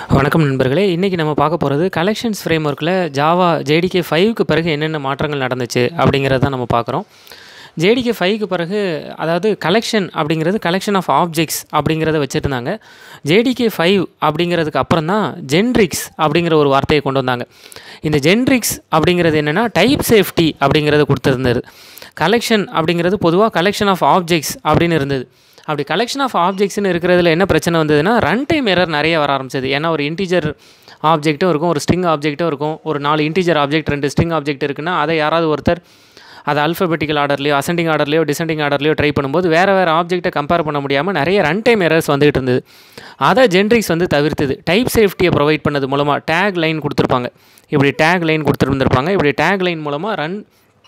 வணக்கம் நண்பர்களே இன்றைக்கி நம்ம பார்க்க போகிறது கலெக்ஷன்ஸ் ஃப்ரேம் ஒர்க்கில் ஜாவா ஜேடிகே ஃபைவ்க்கு பிறகு என்னென்ன மாற்றங்கள் நடந்துச்சு அப்படிங்கிறத தான் நம்ம பார்க்குறோம் ஜேடிகே ஃபைவ்க்கு பிறகு அதாவது கலெக்ஷன் அப்படிங்கிறது கலெக்ஷன் ஆஃப் ஆப்ஜெக்ட்ஸ் அப்படிங்கிறத வச்சுருந்தாங்க ஜேடிகே ஃபைவ் அப்படிங்கிறதுக்கு அப்புறம் தான் ஜென்ரிக்ஸ் அப்படிங்கிற ஒரு வார்த்தையை கொண்டு வந்தாங்க இந்த ஜென்ரிக்ஸ் அப்படிங்கிறது என்னென்னா டைப் சேஃப்டி அப்படிங்கிறத கொடுத்துருந்தது கலெக்ஷன் அப்படிங்கிறது பொதுவாக கலெக்ஷன் ஆஃப் ஆப்ஜெக்ட்ஸ் அப்படின்னு இருந்தது அப்படி கலெக்ஷன் ஆஃப் ஆப்ஜெக்ட்ஸ்னு இருக்கிறதுல என்ன பிரச்சனை வந்ததுன்னா ரன் டைம் எரர் நிறைய வர ஆரம்பிச்சது ஏன்னா ஒரு இன்டீஜர் ஆப்ஜெக்ட்டும் இருக்கும் ஒரு ஸ்ட்ரிங் ஆப்ஜெக்ட்டும் இருக்கும் ஒரு நாலு இன்டீஜர் ஆப்ஜெக்ட் ரெண்டு ஸ்ட்ரிங் ஆப்ஜெக்ட் இருக்குன்னா அதை யாராவது ஒருத்தர் அது அல்ஃபபெட்டிக்கல் ஆர்டர்லையோ அசெண்டிங் ஆர்டர்லையோ டிசெண்டிங் ஆர்டர்லையோ ட்ரை பண்ணும்போது வேறு வேறு ஆப்ஜெக்ட்டை கம்பேர் பண்ண முடியாமல் நிறைய ரன் டைம் எரர்ஸ் வந்துகிட்டு இருந்தது அதை ஜென்ரிக்ஸ் வந்து தவிர்த்தது டைப் சேஃப்டியை ப்ரொவைட் பண்ணது மூலமாக டேக் லைன் கொடுத்துருப்பாங்க இப்படி டேக் லைன் கொடுத்துருந்துருப்பாங்க இப்படி டேக் லைன் மூலமாக ரன்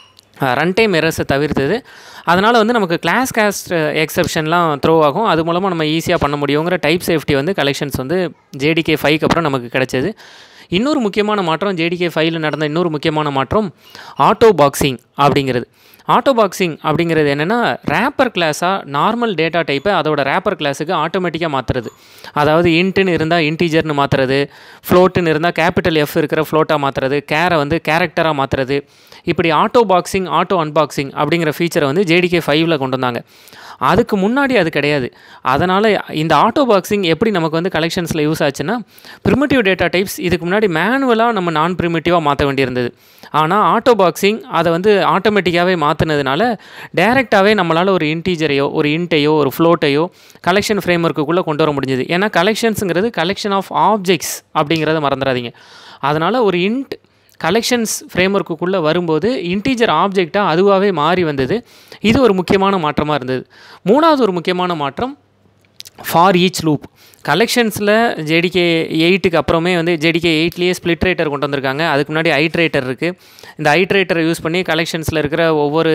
ரன் டைம் எரர்ஸை தவிர்த்தது அதனால் வந்து நமக்கு கிளாஸ் காஸ்ட் எக்ஸப்ஷன்லாம் த்ரோ ஆகும் அது மூலமாக நம்ம ஈஸியாக பண்ண முடியுங்கிற டைப் சேஃப்டி வந்து கலெக்ஷன்ஸ் வந்து ஜேடிகே ஃபைவ்க்கு அப்புறம் நமக்கு கிடைச்சது இன்னொரு முக்கியமான மாற்றம் ஜேடிகே ஃபைவ்ல நடந்த இன்னொரு முக்கியமான மாற்றம் ஆட்டோ பாக்ஸிங் அப்படிங்கிறது ஆட்டோ பாக்ஸிங் அப்படிங்கிறது என்னென்னா ரேப்பர் கிளாஸாக நார்மல் டேட்டா டைப்பை அதோட ரேப்பர் கிளாஸுக்கு ஆட்டோமேட்டிக்காக மாற்றுறது அதாவது இன்ட்டுன்னு இருந்தால் இன்டீஜர்னு மாற்றுறது ஃப்ளோட்டுன்னு இருந்தால் கேபிட்டல் எஃப் இருக்கிற ஃப்ளோட்டாக மாற்றுறது கேரை வந்து கேரக்டராக மாற்றுறது இப்படி ஆட்டோ பாக்ஸிங் ஆட்டோ அன்பாக்சிங் அப்படிங்கிற ஃபீச்சரை வந்து ஜேடிகே ஃபைவ்ல கொண்டு வந்தாங்க அதுக்கு முன்னாடி அது கிடையாது அதனால் இந்த ஆட்டோ பாக்ஸிங் எப்படி நமக்கு வந்து கலெக்ஷன்ஸில் யூஸ் ஆச்சுன்னா ப்ரிமிட்டிவ் டேட்டா டைப்ஸ் இதுக்கு முன்னாடி மேனுவலாக நம்ம நான் ப்ரிமிட்டிவாக மாற்ற வேண்டியிருந்தது ஆனால் ஆட்டோ பாக்ஸிங் அதை வந்து ஆட்டோமேட்டிக்காகவே மாற்றினதுனால டேரெக்டாகவே நம்மளால் ஒரு இன்டீஜரையோ ஒரு இன்ட்டையோ ஒரு ஃப்ளோட்டையோ கலெக்ஷன் ஃப்ரேம் ஒர்க்குள்ளே கொண்டு வர முடிஞ்சது ஏன்னா கலெக்ஷன்ஸுங்கிறது கலெக்ஷன் ஆஃப் ஆப்ஜெக்ட்ஸ் அப்படிங்கிறத மறந்துடாதீங்க அதனால் ஒரு இன்ட் கலெக்ஷன்ஸ் ஃப்ரேம் ஒர்க்குள்ளே வரும்போது இன்டீஜர் ஆப்ஜெக்டாக அதுவாகவே மாறி வந்தது இது ஒரு முக்கியமான மாற்றமாக இருந்தது மூணாவது ஒரு முக்கியமான மாற்றம் ஃபார் ஈச் லூப் கலெக்ஷன்ஸில் ஜேடிகே எயிட்டுக்கு அப்புறமே வந்து ஜேடிகே எயிட்லேயே ஸ்ப்ளிட் ரேட்டர் கொண்டு வந்திருக்காங்க அதுக்கு முன்னாடி ஐட்ரேட்டர் இருக்குது இந்த ஐட்ரேட்டரை யூஸ் பண்ணி கலெக்ஷன்ஸில் இருக்கிற ஒவ்வொரு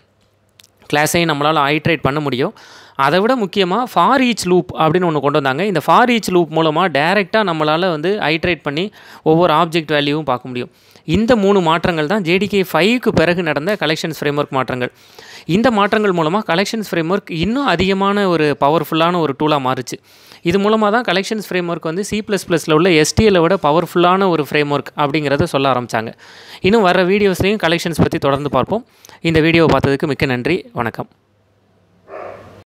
கிளாஸையும் நம்மளால் ஐட்ரேட் பண்ண முடியும் அதை விட முக்கியமாக ஃபார் ஈச் லூப் அப்படின்னு ஒன்று கொண்டு வந்தாங்க இந்த ஃபார் ஈச் லூப் மூலமாக டைரெக்டாக நம்மளால் வந்து ஐட்ரேட் பண்ணி ஒவ்வொரு ஆப்ஜெக்ட் வேல்யூவும் பார்க்க முடியும் இந்த மூணு மாற்றங்கள் தான் ஜேடிகே ஃபைவ்க்கு பிறகு நடந்த கலெக்ஷன்ஸ் ஃப்ரேம் ஒர்க் மாற்றங்கள் இந்த மாற்றங்கள் மூலமாக கலெக்ஷன்ஸ் ஃப்ரேம் ஒர்க் இன்னும் அதிகமான ஒரு பவர்ஃபுல்லான ஒரு டூலாக மாறுச்சு இது மூலமாக தான் கலெக்ஷன்ஸ் ஃப்ரேம் ஒர்க் வந்து சி ப்ளஸ் ப்ளஸில் உள்ள எஸ்டிஎலை விட பவர்ஃபுல்லான ஒரு ஃப்ரேம் ஒர்க் அப்படிங்கிறத சொல்ல ஆரம்பித்தாங்க இன்னும் வர வீடியோஸ்லேயும் கலெக்ஷன்ஸ் பற்றி தொடர்ந்து பார்ப்போம் இந்த வீடியோவை பார்த்ததுக்கு மிக்க நன்றி வணக்கம்